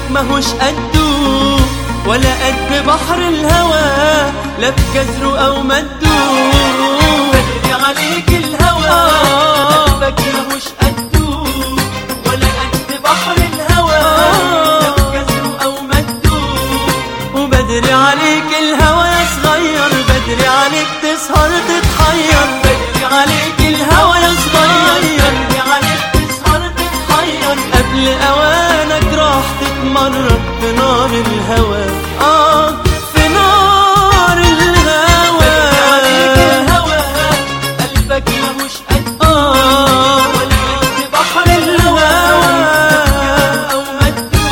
ماهوش قدو ولا قد بحر الهوى لا بجزره او مدو بدري عليك الهوى قلبك ماهوش قدو ولا قد بحر الهوى لا بجزره او مدو وبدري عليك الهوى يا صغير بدري عليك تسهر تتحير بدري عليك الهوى يا صغير بدري عليك تسهر تتحير قبل اوانك راح تتمرد في نار الهوى اه في نار الهوى عليك الهوى قلبك ماهوش قد اه ولا قد بحر الهوى او مدود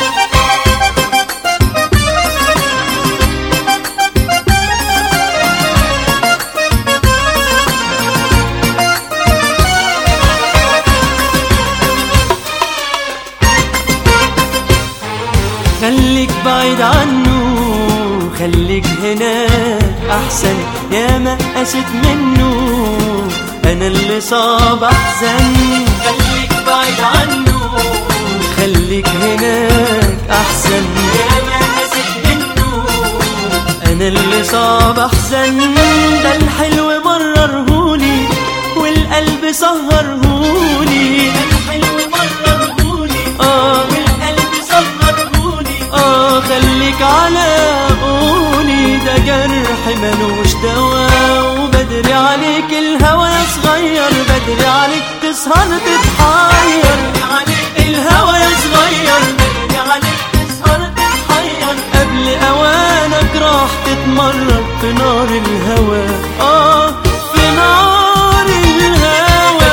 خليك بعيد عنه خليك هنا احسن يا ما قست منه انا اللي صاب احزن خليك بعيد عنه خليك هناك احسن يا ما قست منه انا اللي صاب احزن ده الحلو مررهولي والقلب سهرهولي ده الحلو مررهولي اه والقلب سهرهولي اه خليك على قولي ده جرح ملوش دوا وبدري عليك الهوى يا صغير بدري عليك تسهر تتحير الهوى يا صغير بدري عليك تسهر تتحير قبل اوانك راح تتمرد في نار الهوى اه في نار الهوى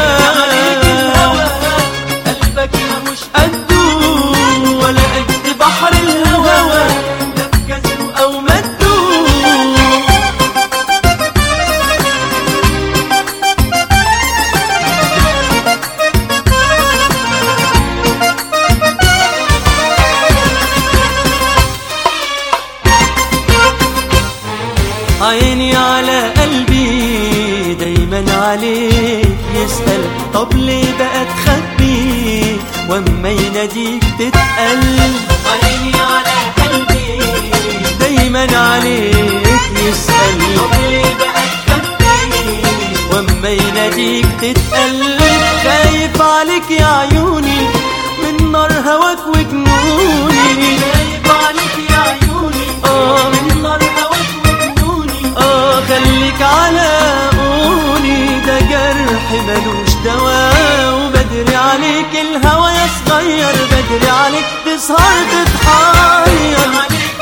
قلبك مش قده ولا قد بحر الهوى لا في جزره او مده عيني على قلبي دايما عليك يسأل طب ليه بقى تخبي واما يناديك تتقل عيني على قلبي دايما عليك يسأل طب ليه بقى تخبي واما يناديك تتقل خايف عليك يا عيوني من نار هواك وجنوني خايف عليك يا عيوني اه من نار هواك وجنوني اه خليك على قولي ده جرح ملوش دوا وبدري عليك الهوى يا صغير بدري عليك تسهر تتحير عليك